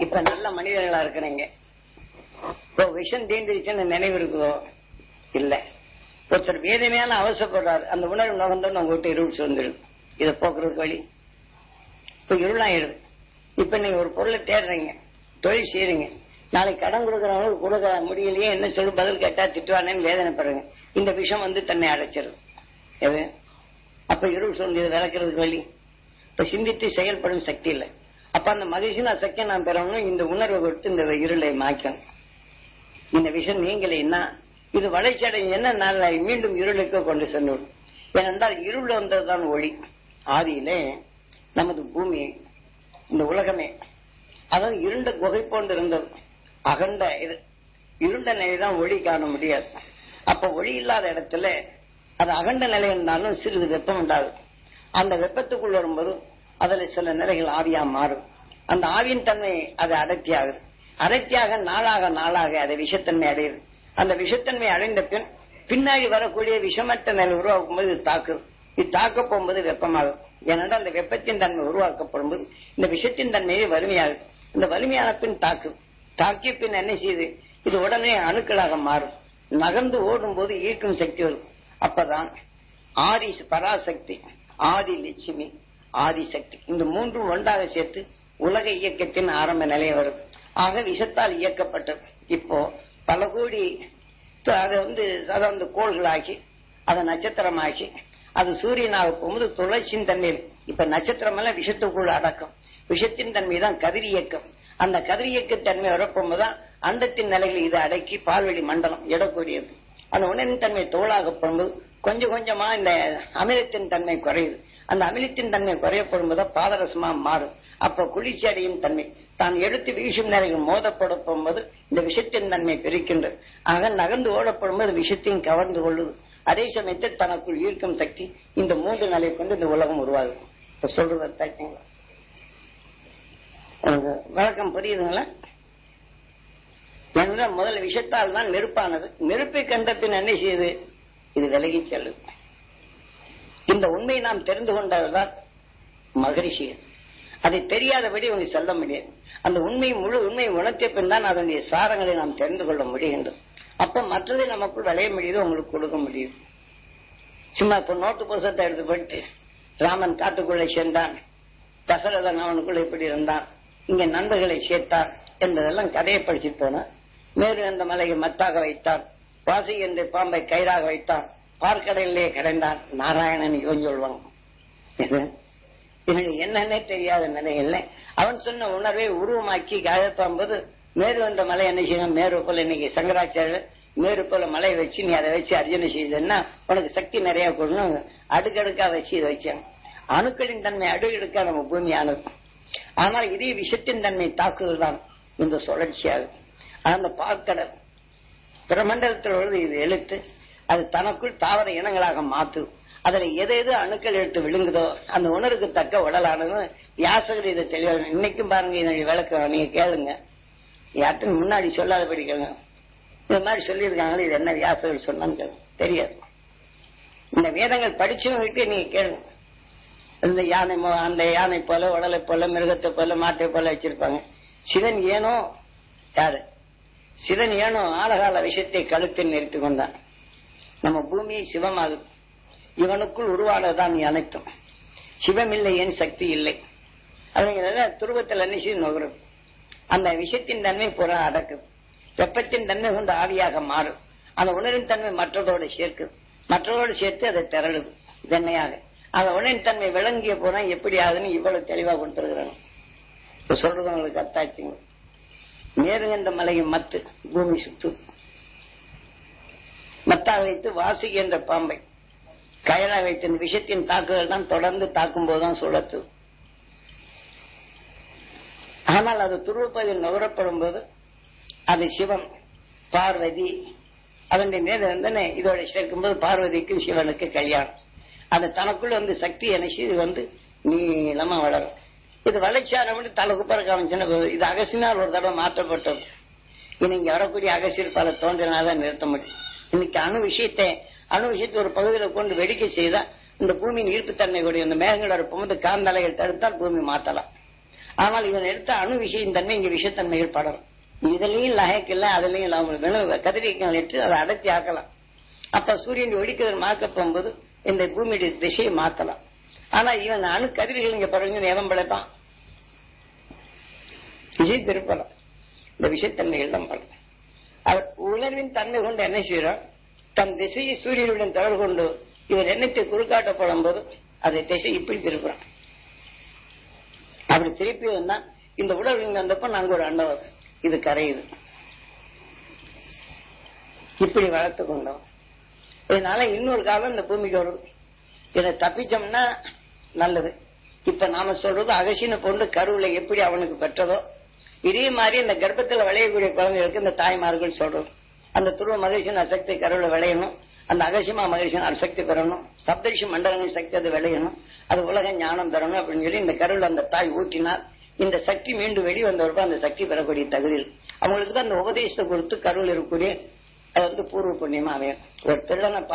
இப்ப நல்ல மனிதர்களா இருக்கிறீங்க இப்போ விஷம் தீண்டிருச்சுன்னு நினைவு இருக்குதோ இல்ல ஒருத்தர் வேதனையான அவசரப்படுறாரு அந்த உணர்வு நுகர்ந்தோன்னு உங்ககிட்ட இருள் சுதந்திருது இதை போக்குறதுக்கு வழி இப்ப இருளாயிடுது இப்ப நீங்க ஒரு பொருளை தேடுறீங்க தொழில் செய்யறீங்க நாளைக்கு கடன் கொடுக்கறவங்களுக்கு கொடுக்க முடியலையே என்ன சொல்லி பதில் கேட்டா திட்டுவானேன்னு வேதனைப்படுறீங்க இந்த விஷம் வந்து தன்னை அடைச்சிருது எது அப்ப இருள் சுதந்திரம் விளக்குறதுக்கு வழி இப்ப சிந்தித்து செயல்படும் சக்தி இல்லை அப்ப அந்த மகிழ்ச்சினா சக்தியை நான் பெறணும் இந்த உணர்வை கொடுத்து இந்த இருளை மாய்க்கணும் இந்த விஷயம் நீங்களேன்னா இது வளர்ச்சி அடைஞ்சு என்ன நாளை மீண்டும் இருளுக்கு கொண்டு சென்று விடும். ஏனென்றால் இருள் வந்ததுதான் ஒளி ஆதியிலே நமது பூமி இந்த உலகமே அதாவது இருண்ட குகை போன்று இருந்தது அகண்ட இது இருண்ட நிலைதான் ஒளி காண முடியாது அப்ப ஒளி இல்லாத இடத்துல அது அகண்ட நிலை இருந்தாலும் சிறிது வெப்பம் உண்டாகும் அந்த வெப்பத்துக்குள் வரும்போது அதுல சில நிலைகள் ஆவியா மாறும் அந்த ஆவியின் தன்மை அது அடர்த்தியாகுது அடர்த்தியாக நாளாக நாளாக அது விஷத்தன்மை அடையுது அந்த விஷத்தன்மை அடைந்த பின் பின்னாடி வரக்கூடிய விஷமற்ற நிலை உருவாக்கும் போது இது தாக்குது இது தாக்க போகும்போது வெப்பமாகும் ஏனென்றால் அந்த வெப்பத்தின் தன்மை உருவாக்கப்படும் போது இந்த விஷத்தின் தன்மையை வலிமையாகும் இந்த வலிமையான பின் தாக்கு தாக்கிய பின் என்ன செய்யுது இது உடனே அணுக்களாக மாறும் நகர்ந்து ஓடும் போது ஈர்க்கும் சக்தி வரும் அப்பதான் ஆதி பராசக்தி ஆதி லட்சுமி ஆதி சக்தி இந்த மூன்றும் ஒன்றாக சேர்த்து உலக இயக்கத்தின் ஆரம்ப நிலை வரும் ஆக விஷத்தால் இயக்கப்பட்டது இப்போ பல கோடி அதை வந்து அதை வந்து கோள்களாக்கி அதை நட்சத்திரமாக்கி அது சூரியனாக போகும்போது துளசியின் தன்மையில் இப்ப நட்சத்திரம் எல்லாம் விஷத்துக்குள்ள அடக்கம் விஷத்தின் தன்மை தான் கதிர் இயக்கம் அந்த கதிர் இயக்க தன்மை வரப்போகும்போதுதான் அண்டத்தின் நிலையில் இதை அடக்கி பால்வெளி மண்டலம் இடக்கூடியது அந்த உணர்வின் தன்மை தோளாக போகும்போது கொஞ்சம் கொஞ்சமா இந்த அமிலத்தின் தன்மை குறையுது அந்த அமிலத்தின் தன்மை குறையப்படும் போது பாதரசமா மாறும் அப்ப குளிர்ச்சி அடையும் தன்மை தான் எடுத்து வீசும் நிலையில் மோதப்பட போகும்போது இந்த விஷத்தின் தன்மை பிரிக்கின்றது ஆக நகர்ந்து ஓடப்படும் போது விஷத்தையும் கவர்ந்து கொள்ளுது அதே சமயத்தில் தனக்குள் ஈர்க்கும் சக்தி இந்த மூன்று நிலையை கொண்டு இந்த உலகம் உருவாகுது இப்ப சொல்றது தாக்கிங்களா உங்களுக்கு விளக்கம் புரியுதுங்களா என்ற முதல் விஷத்தால் தான் நெருப்பானது நெருப்பை கண்ட பின் என்ன செய்யுது இது விலகி செல்லுது இந்த உண்மையை நாம் தெரிந்து கொண்டதுதான் மகரிஷி அதை தெரியாதபடி அவங்க சொல்ல முடியாது அந்த உண்மை முழு உண்மையை உணர்த்திய பின் தான் அதனுடைய சாரங்களை நாம் தெரிந்து கொள்ள முடிகின்றது அப்ப மற்றதை நமக்குள் விளைய முடியுது உங்களுக்கு கொடுக்க முடியுது சும்மா இப்ப நோட்டு புத்தகத்தை எடுத்து போயிட்டு ராமன் காட்டுக்குள்ளே சென்றான் தசரதன் அவனுக்குள்ள இப்படி இருந்தான் இங்க நண்பர்களை சேர்த்தார் என்பதெல்லாம் கதையை படிச்சுட்டு போனான் மேரு அந்த மலையை மத்தாக வைத்தார் வாசி என்ற பாம்பை கயிறாக வைத்தார் பார்க்கடலிலே கடைந்தான் நாராயணன் இவன் சொல்வாங்க இது எனக்கு என்னன்னே தெரியாத நிலையில் அவன் சொன்ன உணர்வை உருவமாக்கி கழப்பாம்போது மேரு வந்த மலை என்ன செய்யணும் மேரு போல இன்னைக்கு சங்கராச்சாரியர் மேரு போல மலை வச்சு நீ அதை வச்சு அர்ஜுன செய்தன்னா உனக்கு சக்தி நிறைய கொடுணும் அடுக்கடுக்கா வச்சு இதை வச்சாங்க அணுக்களின் தன்மை அடுக்கடுக்கா நம்ம பூமியானது ஆனால் இதே விஷத்தின் தன்மை தாக்குதல் தான் இந்த சுழற்சியாகும் அந்த பார்க்கடல் பிரமண்டலத்தில் உள்ளது இது எழுத்து அது தனக்குள் தாவர இனங்களாக மாத்து அதுல எது எது அணுக்கள் எடுத்து விழுங்குதோ அந்த உணர்வுக்கு தக்க உடலானது வியாசகர் இதை தெளிவாக இன்னைக்கும் பாருங்க இதனுடைய விளக்கம் நீங்க கேளுங்க யார்ட்டும் முன்னாடி சொல்லாதபடி கேளுங்க இந்த மாதிரி சொல்லியிருக்காங்களே இது என்ன வியாசகர் சொன்னான்னு கேளுங்க தெரியாது இந்த வேதங்கள் படிச்சவங்கிட்டே நீங்க கேளுங்க இந்த யானை மோ- அந்த யானை போல உடலை போல மிருகத்தை போல மாட்டை போல வச்சிருப்பாங்க சிவன் ஏனோ யாரு சிவன் ஏனோ ஆழகால விஷயத்தை கழுத்தில் நிறுத்திக் கொண்டான் நம்ம பூமியை சிவமாகுது இவனுக்குள் உருவானதுதான் நீ அனைத்தும் சிவம் இல்லை ஏன் சக்தி இல்லை அப்படிங்கிறத துருவத்தில் என்ன செய்து நுகரும் அந்த விஷயத்தின் தன்மை புற அடக்குது வெப்பத்தின் தன்மை கொண்டு ஆவியாக மாறும் அந்த உணரின் தன்மை மற்றதோடு சேர்க்குது மற்றதோடு சேர்த்து அதை திரளுது தென்னையாக அந்த உணரின் தன்மை விளங்கிய போனா எப்படி ஆகுதுன்னு இவ்வளவு தெளிவா கொடுத்துருக்குறாங்க இப்ப சொல்றது உங்களுக்கு அத்தாச்சுங்க நேருகின்ற மலையும் மத்து பூமி சுத்து மத்தாக வைத்து வாசி என்ற பாம்பை கயலா வைத்த இந்த விஷத்தின் தாக்குதல் தான் தொடர்ந்து தாக்கும் போதுதான் சுழத்து ஆனால் அது துருவப்பதில் நுகரப்படும் போது அது சிவன் பார்வதி அதனுடைய நேரம் இருந்தனே இதோட சேர்க்கும்போது பார்வதிக்கும் சிவனுக்கு கல்யாணம் அது தனக்குள்ள வந்து சக்தி அணைச்சு இது வந்து நீளமா வளரும் இது வளர்ச்சியான தலை குப்பர காமிச்சுன்னா போதும். இது அகசினால் ஒரு தடவை மாற்றப்பட்டது இனி இங்க வரக்கூடிய அகசியர் பல தோன்றினாதான் நிறுத்த முடியும் இன்னைக்கு அணு விஷயத்தை அணு விஷயத்தை ஒரு பகுதியில கொண்டு வெடிக்க செய்தா இந்த பூமியின் ஈர்ப்புத்தன்மை கூடிய இந்த மேகங்களோட போது காந்தலைகள் தடுத்தால் பூமி மாற்றலாம் ஆனால் இவன் எடுத்த அணு விஷயம் தன்மை இங்க விஷத்தன்மையில் படரும் இதுலயும் லயக்கு இல்ல அதுலயும் இல்லாமல் வேணும் கதிரியக்கங்கள் எடுத்து அதை அடர்த்தி ஆக்கலாம் அப்ப சூரியன் ஒடிக்கிறத மாக்க போகும்போது இந்த பூமியுடைய திசையை மாத்தலாம் ஆனா இவன் அணு கதிர்கள் இங்க படுங்க எவன் பிழைப்பான் விஜய் திருப்பலாம் இந்த விஷயத்தன்மைகள் தான் படம் அவர் உணர்வின் தன்மை கொண்டு என்ன செய்யறோம் தன் திசையை சூரியனுடன் தொடர்பு கொண்டு இவர் எண்ணத்தை குறுக்காட்டப்படும் போது அதை திசை இப்படி திருப்புறான் அப்படி திருப்பி வந்தா இந்த உடல் இங்க வந்தப்ப நாங்க ஒரு அண்டவர் இது கரையுது இப்படி வளர்த்து கொண்டோம் இதனால இன்னொரு காலம் இந்த பூமிக்கு வரும் இதை தப்பிச்சோம்னா நல்லது இப்ப நாம சொல்றது அகசின பொண்ணு கருவில எப்படி அவனுக்கு பெற்றதோ இதே மாதிரி இந்த கர்ப்பத்துல விளையக்கூடிய குழந்தைகளுக்கு இந்த தாய்மார்கள் சொல்றது அந்த துருவ மகிழ்ச்சியின் அசக்தி கருவில விளையணும் அந்த அகசியமா மகிழ்ச்சியின் அசக்தி பெறணும் சப்தரிஷி மண்டலங்களின் சக்தி அது விளையணும் அது உலக ஞானம் பெறணும் அப்படின்னு சொல்லி இந்த கருவில அந்த தாய் ஊட்டினால் இந்த சக்தி மீண்டும் வெளி வந்தவர்கள் அந்த சக்தி பெறக்கூடிய தகுதி இருக்கு. அவங்களுக்கு தான் அந்த உபதேசத்தை கொடுத்து கருவில் இருக்கக்கூடிய அது வந்து பூர்வ புண்ணியமா அமையும் ஒரு திருடனை